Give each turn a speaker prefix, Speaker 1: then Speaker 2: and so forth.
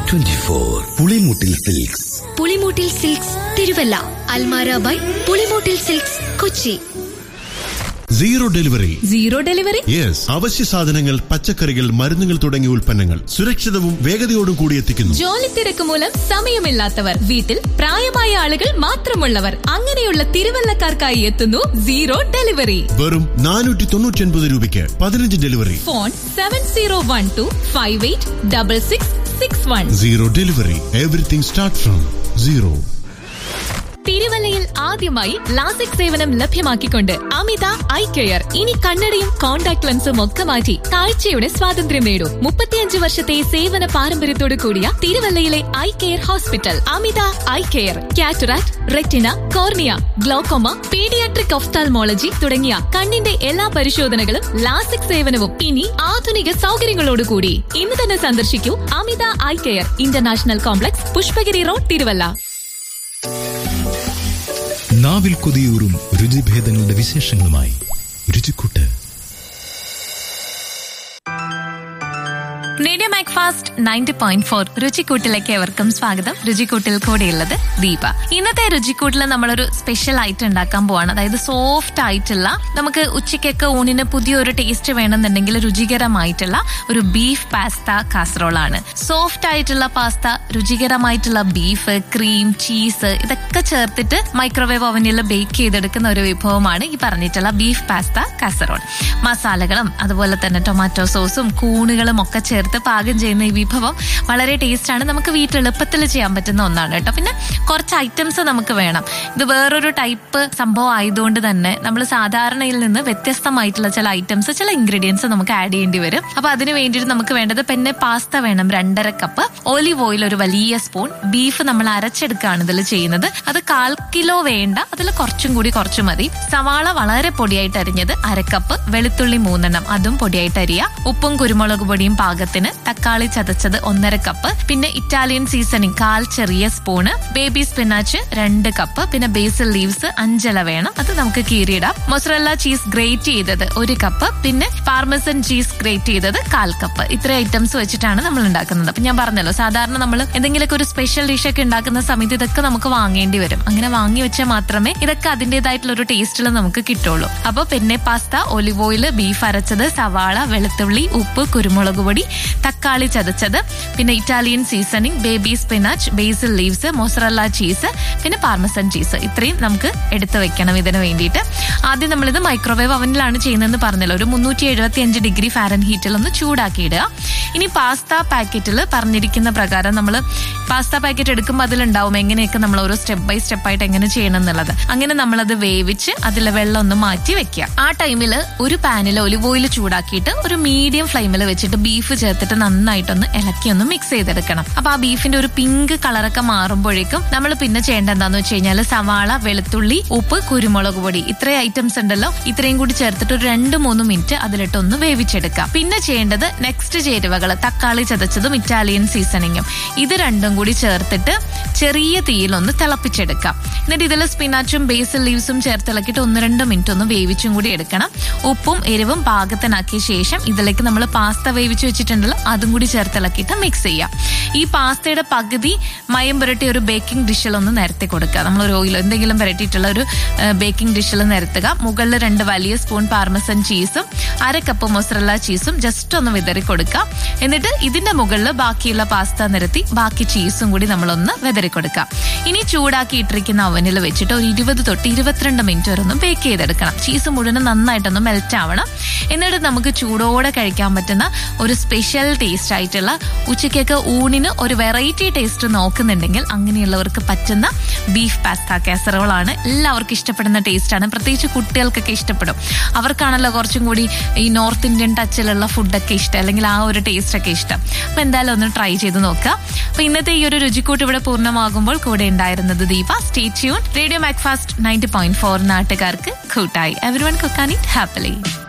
Speaker 1: twenty four Pulimoottil silks
Speaker 2: Pulimoottil silks Thiruvalla അൽമാര by Pulimoottil silks Kochi
Speaker 3: zero delivery
Speaker 4: zero delivery
Speaker 3: yes അവശ്യ സാധനങ്ങൾ പച്ചക്കറികൾ മരുന്നുകൾ തുടങ്ങിയ ഉൽപ്പന്നങ്ങൾ സുരക്ഷിതവും വേഗതയോടും കൂടി എത്തിക്കുന്നു
Speaker 4: ജോലി തിരക്ക് മൂലം സമയമില്ലാത്തവർ വീട്ടിൽ പ്രായമായ ആളുകൾ മാത്രമുള്ളവർ അങ്ങനെയുള്ള തിരുവല്ലക്കാർക്കായി എത്തുന്നു സീറോ ഡെലിവറി
Speaker 3: വെറും നാനൂറ്റി തൊണ്ണൂറ്റി ഒൻപത് രൂപയ്ക്ക് പതിനഞ്ച് delivery
Speaker 4: phone seven zero one two five eight double six six one
Speaker 3: zero delivery everything start from zero
Speaker 4: തിരുവല്ലയിൽ ആദ്യമായി ലാസിക് സേവനം ലഭ്യമാക്കിക്കൊണ്ട് അമിത ഐ കെയർ ഇനി കണ്ണടയും കോൺടാക്ട് ലെൻസും ഒക്കെ മാറ്റി കാഴ്ചയുടെ സ്വാതന്ത്ര്യം നേടൂ മുപ്പത്തിയഞ്ച് വർഷത്തെ സേവന പാരമ്പര്യത്തോട് കൂടിയ തിരുവല്ലയിലെ eye care hospital Amitha eye care cataract retina cornea glaucoma paediatric ophthalmology തുടങ്ങിയ കണ്ണിന്റെ എല്ലാ പരിശോധനകളും ലാസിക് സേവനവും ഇനി ആധുനിക സൗകര്യങ്ങളോടുകൂടി ഇന്ന് തന്നെ സന്ദർശിക്കൂ Amitha eye care international complex Pushpagiri road Thiruvalla
Speaker 5: നാവിൽ കൊതിയൂറും രുചിഭേദങ്ങളുടെ വിശേഷങ്ങളുമായി Ruchikkoottu
Speaker 4: radio Macfast ninety point four രുചിക്കൂട്ടിലേക്ക് എവർക്കും സ്വാഗതം രുചിക്കൂട്ടിൽ കൂടെയുള്ളത് ദീപ ഇന്നത്തെ രുചിക്കൂട്ടിൽ നമ്മളൊരു സ്പെഷ്യൽ ഐറ്റം ഉണ്ടാക്കാൻ പോവാണ് അതായത് സോഫ്റ്റ് ആയിട്ടുള്ള നമുക്ക് ഉച്ചയ്ക്കൊക്കെ ഊണിന് പുതിയൊരു ടേസ്റ്റ് വേണമെന്നുണ്ടെങ്കിൽ രുചികരമായിട്ടുള്ള ഒരു ബീഫ് പാസ്ത കാസറോൾ ആണ് സോഫ്റ്റ് ആയിട്ടുള്ള പാസ്ത രുചികരമായിട്ടുള്ള ബീഫ് ക്രീം ചീസ് ഇതൊക്കെ ചേർത്തിട്ട് മൈക്രോവേവ് ഓവനിൽ ബേക്ക് ചെയ്തെടുക്കുന്ന ഒരു വിഭവമാണ് ഈ പറഞ്ഞിട്ടുള്ള ബീഫ് പാസ്ത കാസറോൾ മസാലകളും അതുപോലെ തന്നെ ടൊമാറ്റോ സോസും കൂണുകളും ഒക്കെ ചേർത്ത് പാകം ചെയ്യുന്ന ഈ വിഭവം വളരെ ടേസ്റ്റ് ആണ് നമുക്ക് വീട്ടിൽ എളുപ്പത്തിൽ ചെയ്യാൻ പറ്റുന്ന ഒന്നാണ് കേട്ടോ പിന്നെ കുറച്ച് ഐറ്റംസ് നമുക്ക് വേണം ഇത് വേറൊരു ടൈപ്പ് സംഭവം ആയതുകൊണ്ട് തന്നെ നമ്മൾ സാധാരണയിൽ നിന്ന് വ്യത്യസ്തമായിട്ടുള്ള ചില ഐറ്റംസ് ചില ഇൻഗ്രീഡിയൻസ് നമുക്ക് ആഡ് ചെയ്യേണ്ടി വരും അപ്പൊ അതിന് വേണ്ടിയിട്ട് നമുക്ക് വേണ്ടത് പിന്നെ പാസ്ത വേണം രണ്ടര കപ്പ് ഓലിവ് ഓയിൽ ഒരു വലിയ സ്പൂൺ ബീഫ് നമ്മൾ അരച്ചെടുക്കുകയാണ് ഇതിൽ ചെയ്യുന്നത് അത് കാൽ കിലോ വേണ്ട അതിൽ കുറച്ചും കൂടി കുറച്ച് മതി സവാള വളരെ പൊടിയായിട്ട് അരിഞ്ഞത് അരക്കപ്പ് വെളുത്തുള്ളി മൂന്നെണ്ണം അതും പൊടിയായിട്ട് അരിയ ഉപ്പും കുരുമുളക് പൊടിയും പാകത്തിന് തക്കാളി ചതച്ചത് ഒന്നര കപ്പ് പിന്നെ ഇറ്റാലിയൻ സീസണിങ് കാൽ ചെറിയ സ്പൂണ് ബേബി സ്പിനാച്ച് രണ്ട് കപ്പ് പിന്നെ ബേസിൽ ലീവ്സ് അഞ്ചല വേണം അത് നമുക്ക് കീറിയിടാം മൊസറല്ല ചീസ് ഗ്രേറ്റ് ചെയ്തത് ഒരു കപ്പ് പിന്നെ പാർമസൻ ചീസ് ഗ്രേറ്റ് ചെയ്തത് കാൽ കപ്പ് ഇത്ര ഐറ്റംസ് വെച്ചിട്ടാണ് നമ്മൾ ഉണ്ടാക്കുന്നത് അപ്പൊ ഞാൻ പറഞ്ഞല്ലോ സാധാരണ നമ്മൾ എന്തെങ്കിലുമൊക്കെ ഒരു സ്പെഷ്യൽ ഡിഷ് ഒക്കെ ഉണ്ടാക്കുന്ന സമയത്ത് ഇതൊക്കെ നമുക്ക് വാങ്ങേണ്ടി വരും അങ്ങനെ വാങ്ങി വെച്ചാൽ മാത്രമേ ഇതൊക്കെ അതിന്റേതായിട്ടുള്ള ഒരു ടേസ്റ്റിൽ നമുക്ക് കിട്ടുള്ളൂ അപ്പൊ പിന്നെ പാസ്ത ഒലിവ് ഓയിൽ ബീഫ് അരച്ചത് സവാള വെളുത്തുള്ളി ഉപ്പ് കുരുമുളക് പൊടി തക്കാളി ചതച്ചത് പിന്നെ Italian seasoning baby spinach basil leaves mozzarella cheese പിന്നെ പാർമസൺ ചീസ് ഇത്രയും നമുക്ക് എടുത്തു വെക്കണം ഇതിന് വേണ്ടിയിട്ട് ആദ്യം നമ്മളിത് മൈക്രോവേവ് അവനിലാണ് ചെയ്യുന്നതെന്ന് പറഞ്ഞല്ലോ ഒരു മുന്നൂറ്റി എഴുപത്തി അഞ്ച് ഡിഗ്രി ഫാരൻ ഹീറ്റിൽ ഒന്ന് ചൂടാക്കി ഇടുക ഇനി പാസ്ത പാക്കറ്റിൽ പറഞ്ഞിരിക്കുന്ന പ്രകാരം നമ്മൾ പാസ്ത പാക്കറ്റ് എടുക്കുമ്പോൾ അതിലുണ്ടാവും എങ്ങനെയൊക്കെ നമ്മൾ ഓരോ സ്റ്റെപ്പ് ബൈ സ്റ്റെപ്പ് ആയിട്ട് എങ്ങനെ ചെയ്യണം എന്നുള്ളത് അങ്ങനെ നമ്മളത് വേവിച്ച് അതിലെ വെള്ളം ഒന്ന് മാറ്റി വെക്കുക ആ ടൈമിൽ ഒരു പാനിൽ ഒലിവ് ഓയിൽ ചൂടാക്കിയിട്ട് ഒരു മീഡിയം ഫ്ലെയിമിൽ വെച്ചിട്ട് ബീഫ് ചേർത്തിട്ട് നന്നായിട്ടൊന്ന് ഇളക്കി ഒന്ന് മിക്സ് ചെയ്തെടുക്കണം അപ്പൊ ആ ബീഫിന്റെ ഒരു പിങ്ക് കളറൊക്കെ മാറുമ്പോഴേക്കും നമ്മൾ പിന്നെ ചെയ്യേണ്ട എന്താന്ന് വെച്ച് കഴിഞ്ഞാൽ സവാള വെളുത്തുള്ളി ഉപ്പ് കുരുമുളക് പൊടി ഇത്രയും ഐറ്റംസ് ഉണ്ടല്ലോ ഇത്രയും കൂടി ചേർത്തിട്ട് ഒരു രണ്ട് മൂന്ന് മിനിറ്റ് അതിലിട്ട് ഒന്ന് വേവിച്ചെടുക്കാം പിന്നെ ചെയ്യേണ്ടത് നെക്സ്റ്റ് ചേരുവകൾ തക്കാളി ചതച്ചതും ഇറ്റാലിയൻ സീസണിങ്ങും ഇത് രണ്ടും കൂടി ചേർത്തിട്ട് ചെറിയ തീയിലൊന്ന് തിളപ്പിച്ചെടുക്കാം എന്നിട്ട് ഇതിൽ സ്പിനാച്ചും ബേസിൽ ലീവ്സും ചേർത്തിളക്കിയിട്ട് ഒന്ന് രണ്ട് മിനിറ്റ് ഒന്ന് വേവിച്ചും കൂടി എടുക്കണം ഉപ്പും എരിവും പാകത്തിനാക്കിയ ശേഷം ഇതിലേക്ക് നമ്മൾ പാസ്ത വേവിച്ച് വെച്ചിട്ടുണ്ടല്ലോ അതും കൂടി ചേർത്തിളക്കിയിട്ട് മിക്സ് ചെയ്യാം ഈ പാസ്തയുടെ പകുതി മയം പുരട്ടി ഒരു ബേക്കിംഗ് ഡിഷിൽ ഒന്ന് നിരത്തി കൊടുക്കുക നമ്മൾ ഒരു ഓയിലോ എന്തെങ്കിലും പുരട്ടിയിട്ടുള്ള ഒരു ബേക്കിംഗ് ഡിഷിൽ നിരത്തുക മുകളിൽ രണ്ട് വലിയ സ്പൂൺ പാർമസൻ ചീസും അര കപ്പ് മൊസറല്ല ചീസും ജസ്റ്റ് ഒന്ന് വിതറി കൊടുക്കുക എന്നിട്ട് ഇതിന്റെ മുകളിൽ ബാക്കിയുള്ള പാസ്ത നിരത്തി ബാക്കി ചീസും കൂടി നമ്മളൊന്ന് വിതറി കൊടുക്കാം ഇനി ചൂടാക്കി ഇട്ടിരിക്കുന്ന അവനിൽ വെച്ചിട്ട് ഒരു ഇരുപത് തൊട്ട് ഇരുപത്തിരണ്ട് മിനിറ്റ് വരെ ഒന്ന് ബേക്ക് ചെയ്തെടുക്കണം ചീസ് മുഴുവൻ നന്നായിട്ടൊന്ന് മെൽറ്റ് ആവണം എന്നിട്ട് നമുക്ക് ചൂടോടെ കഴിക്കാൻ പറ്റുന്ന ഒരു സ്പെഷ്യൽ ടേസ്റ്റ് ആയിട്ടുള്ള ഉച്ചയ്ക്കൊക്കെ ഊണിന് ഒരു വെറൈറ്റി ടേസ്റ്റ് നോക്കുന്നുണ്ടെങ്കിൽ അങ്ങനെയുള്ളവർക്ക് പറ്റുന്ന ബീഫ് പാസ്ത കാസറോൾ ആണ് എല്ലാവർക്കും ഇഷ്ടപ്പെടുന്ന ടേസ്റ്റ് ആണ് പ്രത്യേകിച്ച് കുട്ടികൾക്കൊക്കെ ഇഷ്ടപ്പെടും അവർക്കാണല്ലോ കുറച്ചും കൂടി ഈ നോർത്ത് ഇന്ത്യൻ ടച്ചിലുള്ള ഫുഡൊക്കെ ഇഷ്ടം അല്ലെങ്കിൽ ആ ഒരു ടേസ്റ്റ് ഒക്കെ ഇഷ്ടം അപ്പൊ എന്തായാലും ഒന്ന് ട്രൈ ചെയ്ത് നോക്കുക അപ്പൊ ഇന്നത്തെ ഈ ഒരു രുചിക്കൂട്ട് ഇവിടെ പൂർണ്ണമാകുമ്പോൾ കൂടെ ഉണ്ടായിരുന്നത് Deepa stay tune radio Macfast ninety point four നാട്ടുകാർക്ക് കൂട്ടായി എവരി വൺ കുക്കാൻ ഇറ്റ് ഹാപ്പിലി